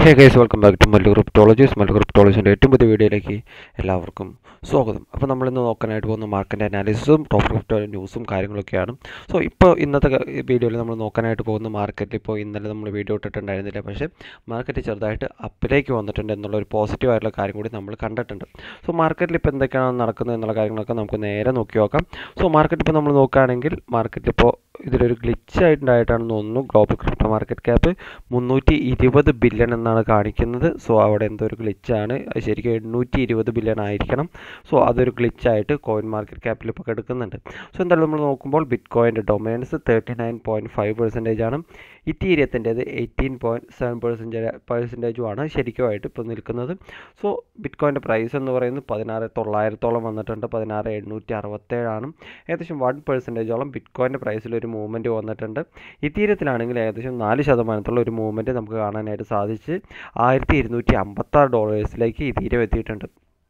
hey guys welcome back to Mallu cryptologies Mallu ക്രിപ്റ്റോളജീൻ്റെ ഏറ്റവും പുതിയ വീഡിയോയിലേക്ക് എല്ലാവർക്കും സ്വാഗതം അപ്പോൾ നമ്മളിന്ന് നോക്കാനായിട്ട് പോകുന്ന മാർക്കറ്റ് അനാലിസിസും ടോപ്പ് ക്രിപ്റ്റോ ന്യൂസും കാര്യങ്ങളൊക്കെയാണ് സോ ഇപ്പോൾ ഇന്നത്തെ വീഡിയോയിൽ നമ്മൾ നോക്കാനായിട്ട് പോകുന്ന മാർക്കറ്റിൽ ഇപ്പോൾ ഇന്നലെ നമ്മൾ വീഡിയോ ഇട്ടിട്ടുണ്ടായിരുന്നില്ല പക്ഷേ മാർക്കറ്റ് ചെറുതായിട്ട് അപ്പിലേക്ക് വന്നിട്ടുണ്ട് എന്നുള്ള ഒരു പോസിറ്റീവ് ആയിട്ടുള്ള കാര്യം കൂടി നമ്മൾ കണ്ടിട്ടുണ്ട് സോ മാർക്കറ്റിൽ ഇപ്പോൾ എന്തൊക്കെയാണ് നടക്കുന്നത് എന്നുള്ള കാര്യങ്ങളൊക്കെ നമുക്ക് നേരെ നോക്കി നോക്കാം സോ മാർക്കറ്റ് ഇപ്പോൾ നമ്മൾ നോക്കുകയാണെങ്കിൽ മാർക്കറ്റിൽ ഇപ്പോൾ ഇതിലൊരു ഗ്ലിച്ച് ആയിട്ടുണ്ടായിട്ടാണെന്ന് തോന്നുന്നു ഗ്ലോബൽ ക്രിപ്റ്റോ മാർക്കറ്റ് ക്യാപ്പ് മുന്നൂറ്റി ഇരുപത് ബില്യൺ എന്നാണ് കാണിക്കുന്നത് സോ അവിടെ എന്തോ ഒരു ഗ്ലിച്ചാണ് അത് ശരിക്കും എണ്ണൂറ്റി ഇരുപത് ബില്യൺ ആയിരിക്കണം സോ അതൊരു ഗ്ലിച്ചായിട്ട് കോയിൻ മാർക്കറ്റ് ക്യാപ്പിൽ ഇപ്പോൾ കിടക്കുന്നുണ്ട് സോ എന്തായാലും നമ്മൾ നോക്കുമ്പോൾ ബിറ്റ് കോയിൻ്റെ dominance thirty nine point five percentage ആണ് ഇറ്റീരിയത്തിൻ്റെത് എയ്റ്റീൻ പോയിൻറ്റ് സെവൻ പെർസെൻറ്റേജ് പെർസെൻറ്റേജുമാണ് ശരിക്കുമായിട്ട് ഇപ്പോൾ നിൽക്കുന്നത് സോ ബിറ്റ് കോയിൻ്റെ പ്രൈസ് എന്ന് പറയുന്നത് പതിനാറ് തൊള്ളായിരത്തോളം വന്നിട്ടുണ്ട് പതിനാറ് എണ്ണൂറ്റി അറുപത്തേഴാണ് ഏകദേശം വൺ പെർസെൻറ്റേജോളം ബിറ്റ് കോയിൻ്റെ പ്രൈസിൽ ഒരു മൂവ്മെൻറ്റ് വന്നിട്ടുണ്ട് ഇത്തീരത്തിലാണെങ്കിൽ ഏകദേശം നാല് ശതമാനത്തുള്ള ഒരു മൂവ്മെൻറ്റ് നമുക്ക് കാണാനായിട്ട് സാധിച്ച് ആയിരത്തി ഇരുന്നൂറ്റി അമ്പത്താറ് ഡോളേഴ്സിലേക്ക് ഇതീരം എത്തിയിട്ടുണ്ട്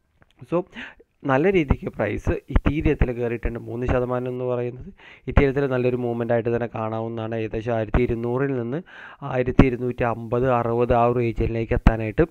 സോ നല്ല രീതിക്ക് പ്രൈസ് ഇത്തീരിയത്തിൽ കയറിയിട്ടുണ്ട് മൂന്ന് ശതമാനം എന്ന് പറയുന്നത് ഇത്തീരത്തിൽ നല്ലൊരു മൂവ്മെൻ്റ് ആയിട്ട് തന്നെ കാണാവുന്നതാണ് ഏകദേശം ആയിരത്തി ഇരുന്നൂറിൽ നിന്ന് ആയിരത്തി ഇരുന്നൂറ്റി അമ്പത് അറുപത് ആ ഒരു റീജിയനിലേക്ക് എത്താനായിട്ട്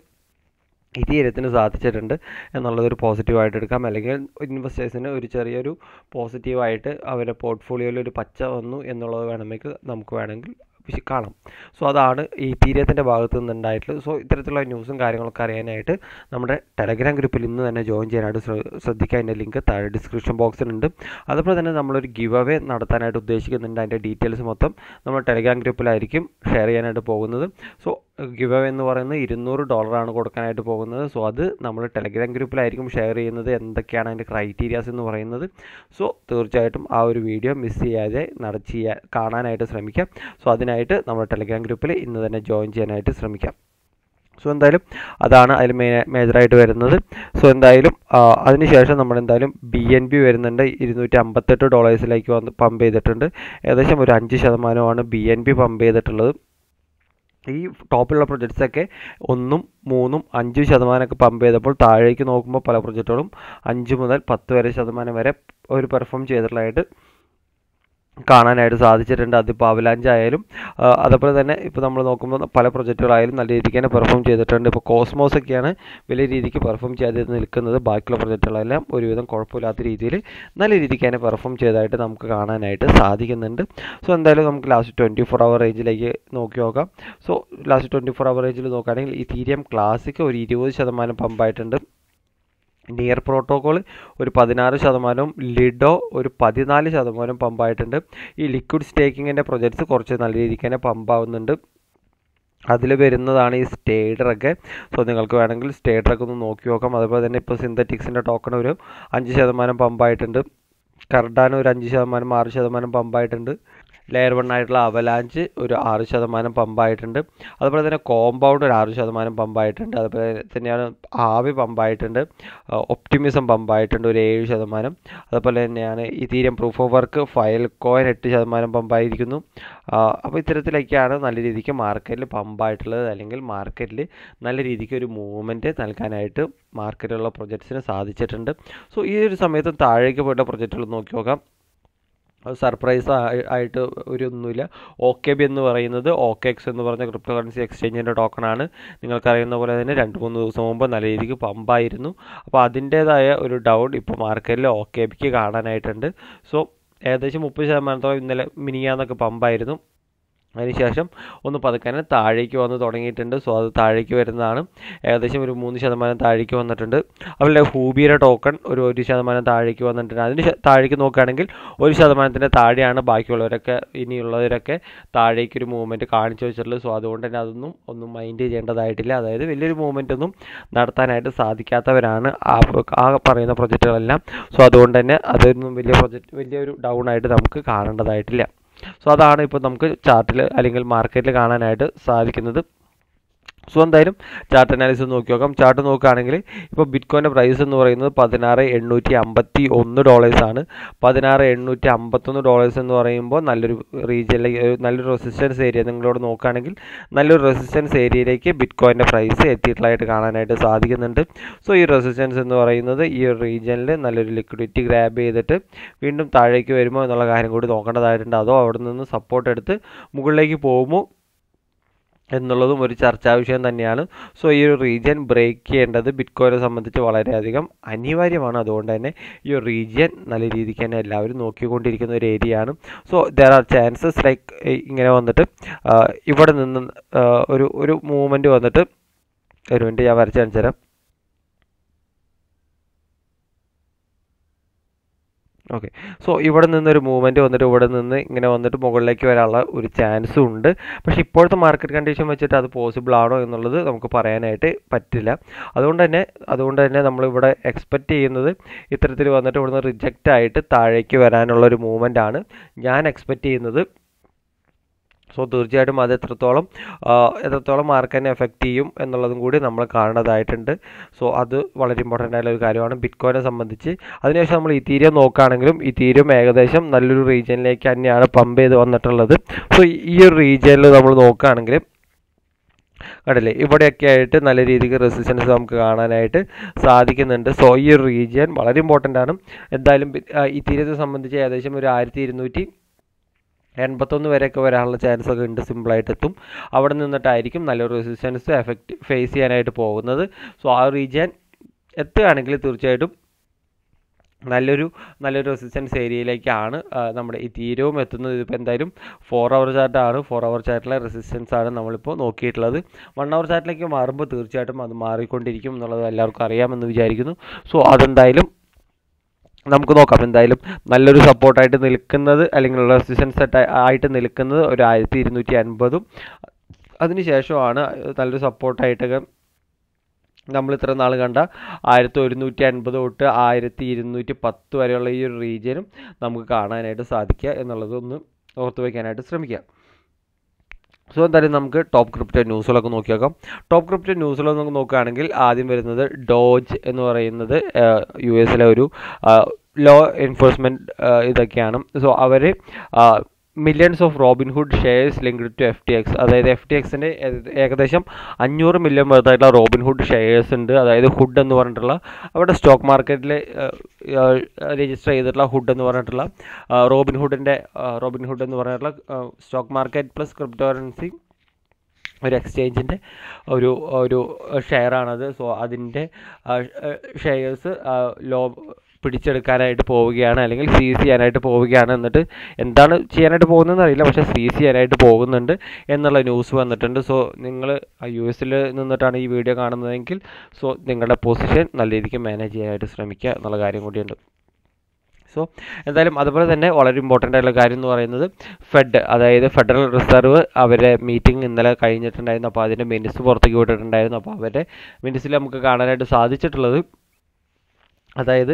ഇതീരത്തിന് സാധിച്ചിട്ടുണ്ട് എന്നുള്ളതൊരു പോസിറ്റീവായിട്ട് എടുക്കാം അല്ലെങ്കിൽ ഇൻവെസ്റ്റേഴ്സിന് ഒരു ചെറിയൊരു പോസിറ്റീവായിട്ട് അവരുടെ പോർട്ട്ഫോളിയോയിൽ ഒരു പച്ച വന്നു എന്നുള്ളത് വേണമെങ്കിൽ നമുക്ക് വേണമെങ്കിൽ കാണാം സോ അതാണ് ഈ തീരത്തിൻ്റെ ഭാഗത്ത് നിന്നുണ്ടായിട്ടുള്ളത് സോ ഇത്തരത്തിലുള്ള ന്യൂസും കാര്യങ്ങളൊക്കെ അറിയാനായിട്ട് നമ്മുടെ ടെലഗ്രാം ഗ്രൂപ്പിൽ ഇന്ന് തന്നെ ജോയിൻ ചെയ്യാനായിട്ട് ശ്രദ്ധിക്കുക അതിൻ്റെ ലിങ്ക് താഴെ ഡിസ്ക്രിപ്ഷൻ ബോക്സിലുണ്ട് അതുപോലെ തന്നെ നമ്മളൊരു ഗിവ് അവേ നടത്താനായിട്ട് ഉദ്ദേശിക്കുന്നുണ്ട് അതിൻ്റെ ഡീറ്റെയിൽസ് മൊത്തം നമ്മൾ ടെലഗ്രാം ഗ്രൂപ്പിലായിരിക്കും ഷെയർ ചെയ്യാനായിട്ട് പോകുന്നത് സോ ഗിവ് അവേ എന്ന് പറയുന്നത് ഇരുന്നൂറ് ഡോളറാണ് കൊടുക്കാനായിട്ട് പോകുന്നത് സോ അത് നമ്മൾ ടെലഗ്രാം ഗ്രൂപ്പിലായിരിക്കും ഷെയർ ചെയ്യുന്നത് എന്തൊക്കെയാണ് അതിൻ്റെ ക്രൈറ്റീരിയാസ് എന്ന് പറയുന്നത് സോ തീർച്ചയായിട്ടും ആ ഒരു വീഡിയോ മിസ് ചെയ്യാതെ നടത്തി ചെയ്യാൻ കാണാനായിട്ട് ശ്രമിക്കാം സോ അതിനായിട്ട് നമ്മൾ ടെലഗ്രാം ഗ്രൂപ്പിൽ ഇന്ന് തന്നെ ജോയിൻ ചെയ്യാനായിട്ട് ശ്രമിക്കാം സോ എന്തായാലും അതാണ് അതിൽ മേ മേജറായിട്ട് വരുന്നത് സോ എന്തായാലും അതിനുശേഷം നമ്മൾ എന്തായാലും ബി എൻ ബി വരുന്നുണ്ട് ഇരുന്നൂറ്റി അമ്പത്തെട്ട് ഡോളേഴ്സിലേക്ക് വന്ന് പമ്പ് ചെയ്തിട്ടുണ്ട് ഏകദേശം ഒരു അഞ്ച് ശതമാനമാണ് ബി എൻ ബി പമ്പ് ചെയ്തിട്ടുള്ളത് ഈ ടോപ്പിലുള്ള പ്രൊജക്ട്സൊക്കെ ഒന്നും മൂന്നും അഞ്ചും ശതമാനമൊക്കെ പമ്പ് ചെയ്തപ്പോൾ താഴേക്ക് നോക്കുമ്പോൾ പല പ്രൊജക്റ്റുകളും അഞ്ച് മുതൽ പത്ത് വരെ ശതമാനം വരെ ഒരു പെർഫോം ചെയ്തിട്ടുള്ളതായിട്ട് കാണാനായിട്ട് സാധിച്ചിട്ടുണ്ട് അതിപ്പോൾ അവലാഞ്ച് ആയാലും അതുപോലെ തന്നെ ഇപ്പോൾ നമ്മൾ നോക്കുമ്പോൾ പല പ്രൊജക്റ്റുകളായാലും നല്ല രീതിക്ക് തന്നെ പെർഫോം ചെയ്തിട്ടുണ്ട് ഇപ്പോൾ കോസ്മോസ് ഒക്കെയാണ് വലിയ രീതിക്ക് പെർഫോം ചെയ്ത് നിൽക്കുന്നത് ബാക്കിയുള്ള പ്രൊജക്റ്റുകളെല്ലാം ഒരുവിധം കുഴപ്പമില്ലാത്ത രീതിയിൽ നല്ല രീതിക്ക് തന്നെ പെർഫോം ചെയ്തതായിട്ട് നമുക്ക് കാണാനായിട്ട് സാധിക്കുന്നുണ്ട് സോ എന്തായാലും നമുക്ക് ലാസ്റ്റ് ട്വൻറ്റി ഫോർ അവർ റേഞ്ചിലേക്ക് നോക്കി നോക്കാം so last twenty four hour റേഞ്ചിൽ നോക്കുകയാണെങ്കിൽ ഈ തീരിയം ക്ലാസിക് ഒരു ഇരുപത് ശതമാനം പമ്പായിട്ടുണ്ട് നിയർ പ്രോട്ടോക്കോൾ ഒരു പതിനാറ് ശതമാനവും ലിഡോ ഒരു പതിനാല് ശതമാനം പമ്പായിട്ടുണ്ട് ഈ ലിക്വിഡ് സ്റ്റേക്കിങ്ങിൻ്റെ പ്രൊജക്ട്സ് കുറച്ച് നല്ല രീതിക്ക് തന്നെ പമ്പാവുന്നുണ്ട് അതിൽ വരുന്നതാണ് ഈ സ്റ്റേഡറൊക്കെ സോ നിങ്ങൾക്ക് വേണമെങ്കിൽ സ്റ്റേഡറൊക്കെ ഒന്ന് നോക്കി നോക്കാം അതുപോലെ തന്നെ ഇപ്പോൾ സിന്തറ്റിക്സിൻ്റെ ടോക്കൺ ഒരു അഞ്ച് ശതമാനം പമ്പായിട്ടുണ്ട് കർഡാന ഒരു അഞ്ച് ശതമാനം ആറ് ശതമാനം പമ്പായിട്ടുണ്ട് ലെയർ വൺ ആയിട്ടുള്ള അവലാഞ്ച് ഒരു ആറ് ശതമാനം പമ്പായിട്ടുണ്ട് അതുപോലെ തന്നെ കോമ്പൗണ്ട് ഒരു ആറ് ശതമാനം പമ്പായിട്ടുണ്ട് അതുപോലെ തന്നെയാണ് ആവി പമ്പായിട്ടുണ്ട് ഒപ്റ്റിമിസം പമ്പായിട്ടുണ്ട് ഒരു ഏഴ് ശതമാനം അതുപോലെ തന്നെയാണ് ഈ തീരം proof of work filecoin എട്ട് ശതമാനം പമ്പായിരിക്കുന്നു അപ്പോൾ ഇത്തരത്തിലൊക്കെയാണ് നല്ല രീതിക്ക് മാർക്കറ്റിൽ പമ്പായിട്ടുള്ളത് അല്ലെങ്കിൽ മാർക്കറ്റിൽ നല്ല രീതിക്ക് ഒരു മൂവ്മെൻറ്റ് നൽകാനായിട്ട് മാർക്കറ്റിലുള്ള പ്രൊജക്ട്സിന് സാധിച്ചിട്ടുണ്ട് സോ ഈ ഒരു സമയത്ത് താഴേക്ക് പോയിട്ടുള്ള പ്രൊജക്റ്റുകൾ നോക്കി നോക്കാം സർപ്രൈസ് ആയിട്ട് ഒരു ഒന്നുമില്ല ഒ കെ ബി എന്ന് പറയുന്നത് ഓക്കെ എക്സ് എന്ന് പറഞ്ഞ ക്രിപ്റ്റോ കറൻസി എക്സ്ചേഞ്ചിൻ്റെ ടോക്കണാണ് നിങ്ങൾക്കറിയുന്ന പോലെ തന്നെ രണ്ട് മൂന്ന് ദിവസം മുമ്പ് നല്ല രീതിക്ക് പമ്പായിരുന്നു അപ്പോൾ അതിൻ്റേതായ ഒരു ഡൗൺ ഇപ്പോൾ മാർക്കറ്റിൽ ഒ കെ ബിക്ക് കാണാനായിട്ടുണ്ട് സോ ഏകദേശം മുപ്പത് ശതമാനത്തോളം ഇന്നലെ മിനിയാന്നൊക്കെ പമ്പായിരുന്നു അതിനുശേഷം ഒന്ന് പതുക്കാനെ താഴേക്ക് വന്ന് തുടങ്ങിയിട്ടുണ്ട് സോ അത് താഴേക്ക് വരുന്നതാണ് ഏകദേശം ഒരു മൂന്ന് ശതമാനം താഴേക്ക് വന്നിട്ടുണ്ട് അതുപോലെ ഹൂബിയുടെ ടോക്കൺ ഒരു ഒരു ശതമാനം താഴേക്ക് വന്നിട്ടുണ്ട് അതിന് താഴേക്ക് നോക്കുകയാണെങ്കിൽ ഒരു ശതമാനത്തിൻ്റെ താഴെയാണ് ബാക്കിയുള്ളവരൊക്കെ ഇനിയുള്ളവരൊക്കെ താഴേക്ക് ഒരു മൂവ്മെൻറ്റ് കാണിച്ചു വെച്ചിട്ടുള്ളത് സോ അതുകൊണ്ട് തന്നെ അതൊന്നും ഒന്നും മൈൻഡ് ചെയ്യേണ്ടതായിട്ടില്ല അതായത് വലിയൊരു മൂവ്മെൻ്റ് ഒന്നും നടത്താനായിട്ട് സാധിക്കാത്തവരാണ് ആ ആ പറയുന്ന പ്രൊജക്റ്റുകളെല്ലാം സോ അതുകൊണ്ട് തന്നെ അതൊന്നും വലിയ പ്രൊജക്റ്റ് വലിയൊരു ഡൗൺ ആയിട്ട് നമുക്ക് കാണേണ്ടതായിട്ടില്ല സോ അതാണ് ഇപ്പോൾ നമുക്ക് ചാർട്ടിൽ അല്ലെങ്കിൽ മാർക്കറ്റിൽ കാണാനായിട്ട് സാധിക്കുന്നത് സോ എന്തായാലും ചാർട്ട് അനാലിസിസ് നോക്കി നോക്കാം ചാർട്ട് നോക്കുകയാണെങ്കിൽ ഇപ്പോൾ ബിറ്റ്കോയിൻ്റെ പ്രൈസ് എന്ന് പറയുന്നത് പതിനാറ് എണ്ണൂറ്റി അമ്പത്തി ഒന്ന് ഡോളേഴ്സാണ് പതിനാറ് എണ്ണൂറ്റി അമ്പത്തൊന്ന് ഡോളേഴ്സ് എന്ന് പറയുമ്പോൾ നല്ലൊരു റീജിയനിലേക്ക് നല്ലൊരു റെസിസ്റ്റൻസ് ഏരിയ നിങ്ങളോട് നോക്കുകയാണെങ്കിൽ നല്ലൊരു റെസിസ്റ്റൻസ് ഏരിയയിലേക്ക് ബിറ്റ്കോയിൻ്റെ പ്രൈസ് എത്തിയിട്ടുള്ളതായിട്ട് കാണാനായിട്ട് സാധിക്കുന്നുണ്ട് സോ ഈ റെസിസ്റ്റൻസ് എന്ന് പറയുന്നത് ഈ ഒരു റീജിയനിൽ നല്ലൊരു ലിക്വിഡിറ്റി ഗ്രാബ് ചെയ്തിട്ട് വീണ്ടും താഴേക്ക് വരുമോ എന്നുള്ള കാര്യം കൂടി നോക്കേണ്ടതായിട്ടുണ്ട് അതോ അവിടെ നിന്ന് സപ്പോർട്ട് എടുത്ത് മുകളിലേക്ക് പോകുമോ എന്നുള്ളതും ഒരു ചർച്ചാ വിഷയം തന്നെയാണ് സോ ഈ ഒരു റീജിയൻ ബ്രേക്ക് ചെയ്യേണ്ടത് ബിറ്റ്കോയിനെ സംബന്ധിച്ച് വളരെയധികം അനിവാര്യമാണ് അതുകൊണ്ട് തന്നെ ഈ ഒരു റീജിയൻ നല്ല രീതിക്ക് തന്നെ എല്ലാവരും നോക്കിക്കൊണ്ടിരിക്കുന്ന ഒരു ഏരിയ ആണ് so there are chances like ഇങ്ങനെ വന്നിട്ട് ആ, ഇവിടെ നിന്ന് ആ, ഒരു ഒരു മൂവ്മെൻറ്റ് വന്നിട്ട് ഒരു മിനിറ്റ് ഞാൻ വരച്ച് കാണിച്ചു തരാം ഓക്കെ സോ ഇവിടെ നിന്നൊരു മൂവ്മെൻറ്റ് വന്നിട്ട് ഇവിടെ നിന്ന് ഇങ്ങനെ വന്നിട്ട് മുകളിലേക്ക് വരാനുള്ള ഒരു ചാൻസും ഉണ്ട് പക്ഷേ ഇപ്പോഴത്തെ മാർക്കറ്റ് കണ്ടീഷൻ വെച്ചിട്ട് അത് പോസിബിൾ ആണോ എന്നുള്ളത് നമുക്ക് പറയാനായിട്ട് പറ്റില്ല അതുകൊണ്ട് തന്നെ അതുകൊണ്ട് തന്നെ നമ്മളിവിടെ എക്സ്പെക്റ്റ് ചെയ്യുന്നത് ഇത്തരത്തിൽ വന്നിട്ട് ഇവിടുന്ന് റിജക്റ്റ് ആയിട്ട് താഴേക്ക് വരാനുള്ള ഒരു മൂവ്മെൻ്റ് ആണ് ഞാൻ എക്സ്പെക്റ്റ് ചെയ്യുന്നത് സോ തീർച്ചയായിട്ടും അത് എത്രത്തോളം ആ, എത്രത്തോളം മാർക്കറ്റിനെ എഫക്റ്റ് ചെയ്യും എന്നുള്ളതും കൂടി നമ്മൾ കാണേണ്ടതായിട്ടുണ്ട് സോ അത് വളരെ ഇമ്പോർട്ടൻ്റ് ആയിട്ടുള്ള ഒരു കാര്യമാണ് ബിറ്റ്കോയിനെ സംബന്ധിച്ച് അതിനുശേഷം നമ്മൾ ഇതീരിയം നോക്കുകയാണെങ്കിലും ഇതീരിയം ഏകദേശം നല്ലൊരു റീജിയനിലേക്ക് തന്നെയാണ് പമ്പ് ചെയ്ത് വന്നിട്ടുള്ളത് സോ ഈ ഒരു റീജിയനിൽ നമ്മൾ നോക്കുകയാണെങ്കിൽ കണ്ടില്ലേ ഇവിടെയൊക്കെ ആയിട്ട് നല്ല രീതിക്ക് റെസിസ്റ്റൻസ് നമുക്ക് കാണാനായിട്ട് സാധിക്കുന്നുണ്ട് സോ ഈ ഒരു റീജിയൻ വളരെ ഇമ്പോർട്ടൻ്റ് ആണ് എന്തായാലും ഇത്തീരത്തെ സംബന്ധിച്ച് ഏകദേശം ഒരു ആയിരത്തി ഇരുന്നൂറ്റി എൺപത്തൊന്ന് വരെയൊക്കെ വരാനുള്ള ചാൻസ് ഒക്കെ ഉണ്ട് സിമ്പിളായിട്ട് എത്തും അവിടെ നിന്നിട്ടായിരിക്കും നല്ലൊരു റെസിസ്റ്റൻസ് എഫക്റ്റ് ഫേസ് ചെയ്യാനായിട്ട് പോകുന്നത് സോ ആ റീജിയൻ എത്തുകയാണെങ്കിൽ തീർച്ചയായിട്ടും നല്ലൊരു നല്ലൊരു റെസിസ്റ്റൻസ് ഏരിയയിലേക്കാണ് ആ, നമ്മുടെ ഈ തീരവും എത്തുന്നത് ഇതിപ്പോൾ എന്തായാലും ഫോർ അവർ ചാർട്ടാണ് ഫോർ അവർ ചാർട്ടിലെ റെസിസ്റ്റൻസ് ആണ് നമ്മളിപ്പോൾ നോക്കിയിട്ടുള്ളത് വൺ അവർ ചാർട്ടിലേക്ക് മാറുമ്പോൾ തീർച്ചയായിട്ടും അത് മാറിക്കൊണ്ടിരിക്കും എന്നുള്ളത് എല്ലാവർക്കും അറിയാമെന്ന് വിചാരിക്കുന്നു സോ അതെന്തായാലും നമുക്ക് നോക്കാം എന്തായാലും നല്ലൊരു സപ്പോർട്ടായിട്ട് നിൽക്കുന്നത് അല്ലെങ്കിൽ റെസിസ്റ്റൻസ് ആയിട്ട് നിൽക്കുന്നത് ഒരു ആയിരത്തി ഇരുന്നൂറ്റി അൻപതും അതിനുശേഷമാണ് നല്ലൊരു സപ്പോർട്ടായിട്ടൊക്കെ നമ്മൾ ഇത്ര നാൾ കണ്ട ആയിരത്തി ഒരുന്നൂറ്റി അൻപത് തൊട്ട് ആയിരത്തി ഇരുന്നൂറ്റി പത്ത് വരെയുള്ള ഈ ഒരു റീജിയനും നമുക്ക് കാണാനായിട്ട് സാധിക്കുക എന്നുള്ളത് ഒന്ന് ഓർത്ത് വയ്ക്കാനായിട്ട് ശ്രമിക്കുക സോ എന്തായാലും നമുക്ക് ടോപ്പ് ക്രിപ്റ്റോ ന്യൂസുകളൊക്കെ നോക്കി നോക്കാം ടോപ്പ് ക്രിപ്റ്റോ ന്യൂസുകൾ നമുക്ക് നോക്കുകയാണെങ്കിൽ ആദ്യം വരുന്നത് ഡോജ് എന്ന് പറയുന്നത് യു എസിലെ ഒരു ലോ എൻഫോഴ്സ്മെൻറ്റ് ഇതൊക്കെയാണ് സോ അവർ millions of Robinhood shares linked to F T X അതായത് എഫ് ടി എക്സിൻ്റെ ഏകദേശം അഞ്ഞൂറ് മില്യൺ വർത്തായിട്ടുള്ള റോബിൻഹുഡ് ഷെയർസ് ഉണ്ട് അതായത് ഹുഡ് എന്ന് പറഞ്ഞിട്ടുള്ള അവിടെ സ്റ്റോക്ക് മാർക്കറ്റിൽ രജിസ്റ്റർ ചെയ്തിട്ടുള്ള ഹുഡ് എന്ന് പറഞ്ഞിട്ടുള്ള റോബിൻ ഹുഡിൻ്റെ റോബിൻ ഹുഡ് എന്ന് പറഞ്ഞിട്ടുള്ള stock market plus cryptocurrency ഒരു എക്സ്ചേഞ്ചിൻ്റെ ഒരു ഒരു ഷെയറാണത് സോ അതിൻ്റെ ഷെയർസ് ലോ പിടിച്ചെടുക്കാനായിട്ട് പോവുകയാണ് അല്ലെങ്കിൽ സീസ് ചെയ്യാനായിട്ട് പോവുകയാണ് എന്നിട്ട് എന്താണ് ചെയ്യാനായിട്ട് പോകുന്നതെന്ന് അറിയില്ല പക്ഷേ സീസ് ചെയ്യാനായിട്ട് പോകുന്നുണ്ട് എന്നുള്ള ന്യൂസ് വന്നിട്ടുണ്ട് സോ നിങ്ങൾ യു എസിൽ നിന്നിട്ടാണ് ഈ വീഡിയോ കാണുന്നതെങ്കിൽ സോ നിങ്ങളുടെ പൊസിഷൻ നല്ല രീതിക്ക് മാനേജ് ചെയ്യാനായിട്ട് ശ്രമിക്കുക എന്നുള്ള കാര്യം കൂടിയുണ്ട് സോ എന്തായാലും അതുപോലെ തന്നെ വളരെ ഇമ്പോർട്ടൻ്റ് ആയിട്ടുള്ള കാര്യം എന്ന് പറയുന്നത് ഫെഡ് അതായത് ഫെഡറൽ റിസർവ് അവരുടെ മീറ്റിംഗ് ഇന്നലെ കഴിഞ്ഞിട്ടുണ്ടായിരുന്നു അപ്പോൾ അതിൻ്റെ മിനിറ്റ്സ് പുറത്തേക്ക് വിട്ടിട്ടുണ്ടായിരുന്നു അപ്പോൾ അവരുടെ മിനിറ്റ്സിൽ നമുക്ക് കാണാനായിട്ട് സാധിച്ചിട്ടുള്ളത് അതായത്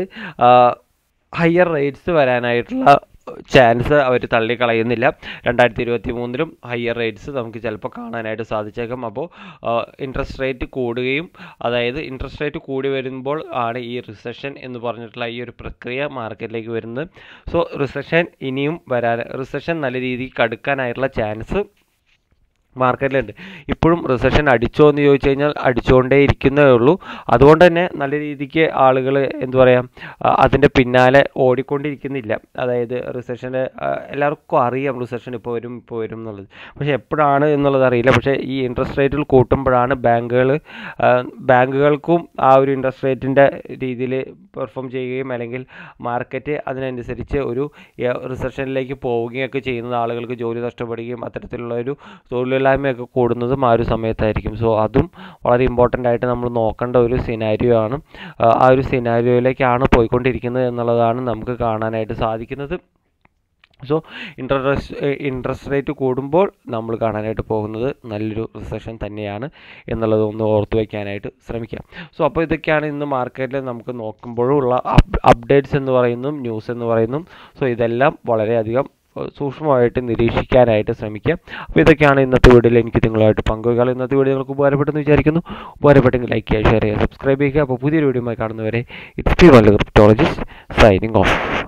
ഹയർ റേറ്റ്സ് വരാനായിട്ടുള്ള ചാൻസ് അവർ തള്ളിക്കളയുന്നില്ല രണ്ടായിരത്തി ഇരുപത്തി മൂന്നിലും ഹയർ റേറ്റ്സ് നമുക്ക് ചിലപ്പോൾ കാണാനായിട്ട് സാധിച്ചേക്കാം അപ്പോൾ ഇൻട്രസ്റ്റ് റേറ്റ് കൂടുകയും അതായത് ഇൻട്രസ്റ്റ് റേറ്റ് കൂടി വരുമ്പോൾ ആണ് ഈ റിസഷൻ എന്ന് പറഞ്ഞിട്ടുള്ള ഈ ഒരു പ്രക്രിയ മാർക്കറ്റിലേക്ക് വരുന്നത് സോ റിസഷൻ ഇനിയും വരാൻ റിസഷൻ നല്ല രീതിക്ക് കടുക്കാനായിട്ടുള്ള ചാൻസ് മാർക്കറ്റിലുണ്ട് ഇപ്പോഴും റിസഷൻ അടിച്ചോ എന്ന് ചോദിച്ചു കഴിഞ്ഞാൽ അടിച്ചുകൊണ്ടേ ഇരിക്കുന്നേ ഉള്ളൂ അതുകൊണ്ട് തന്നെ നല്ല രീതിക്ക് ആളുകൾ എന്തു പറയാം അതിൻ്റെ പിന്നാലെ ഓടിക്കൊണ്ടിരിക്കുന്നില്ല അതായത് റിസഷന് എല്ലാവർക്കും അറിയാം റിസഷൻ ഇപ്പോൾ വരും ഇപ്പോൾ വരും എന്നുള്ളത് പക്ഷേ എപ്പോഴാണ് എന്നുള്ളത് അറിയില്ല പക്ഷേ ഈ ഇൻട്രസ്റ്റ് റേറ്റുകൾ കൂട്ടുമ്പോഴാണ് ബാങ്കുകൾ ബാങ്കുകൾക്കും ആ ഒരു ഇൻട്രസ്റ്റ് റേറ്റിൻ്റെ രീതിയിൽ പെർഫോം ചെയ്യുകയും അല്ലെങ്കിൽ മാർക്കറ്റ് അതിനനുസരിച്ച് ഒരു റിസഷനിലേക്ക് പോവുകയൊക്കെ ചെയ്യുന്നത് ആളുകൾക്ക് ജോലി നഷ്ടപ്പെടുകയും അത്തരത്തിലുള്ള ഒരു തൊഴിൽ തൊഴിലില്ലായ്മയൊക്കെ കൂടുന്നതും ആ ഒരു സമയത്തായിരിക്കും സോ അതും വളരെ ഇമ്പോർട്ടൻ്റ് ആയിട്ട് നമ്മൾ നോക്കേണ്ട ഒരു സിനാരിയോ ആണ് ആ ഒരു സിനാരിയോയിലേക്കാണ് പോയിക്കൊണ്ടിരിക്കുന്നത് എന്നുള്ളതാണ് നമുക്ക് കാണാനായിട്ട് സാധിക്കുന്നത് സോ ഇൻട്രസ്റ്റ് ഇൻട്രസ്റ്റ് റേറ്റ് കൂടുമ്പോൾ നമ്മൾ കാണാനായിട്ട് പോകുന്നത് നല്ലൊരു റിസഷൻ തന്നെയാണ് എന്നുള്ളത് ഒന്ന് ഓർത്തു വയ്ക്കാനായിട്ട് ശ്രമിക്കാം സോ അപ്പോൾ ഇതൊക്കെയാണ് ഇന്ന് മാർക്കറ്റിൽ നമുക്ക് നോക്കുമ്പോഴുള്ള അപ്ഡേറ്റ്സ് എന്ന് പറയുന്നു ന്യൂസ് എന്ന് പറയുന്നു സോ ഇതെല്ലാം വളരെയധികം സൂക്ഷ്മമായിട്ട് നിരീക്ഷിക്കാനായിട്ട് ശ്രമിക്കുക അപ്പോൾ ഇതൊക്കെയാണ് ഇന്നത്തെ വീഡിയോയിൽ എനിക്ക് നിങ്ങളുമായിട്ട് പങ്കുവയ്ക്കാൻ ഇന്നത്തെ വീഡിയോ നിങ്ങൾക്ക് ഉപകാരപ്പെട്ടെന്ന് വിചാരിക്കുന്നു ഉപകാരപ്പെട്ടെങ്കിൽ ലൈക്ക് ചെയ്യുക ഷെയർ ചെയ്യുക സബ്സ്ക്രൈബ് ചെയ്യുക അപ്പോൾ പുതിയൊരു വീഡിയോയുമായി കാണുന്നവരെ ഇറ്റ്സ് പി വല്ല ക്രിപ്റ്റോളജിസ്റ്റ് സൈനിങ് ഓഫ്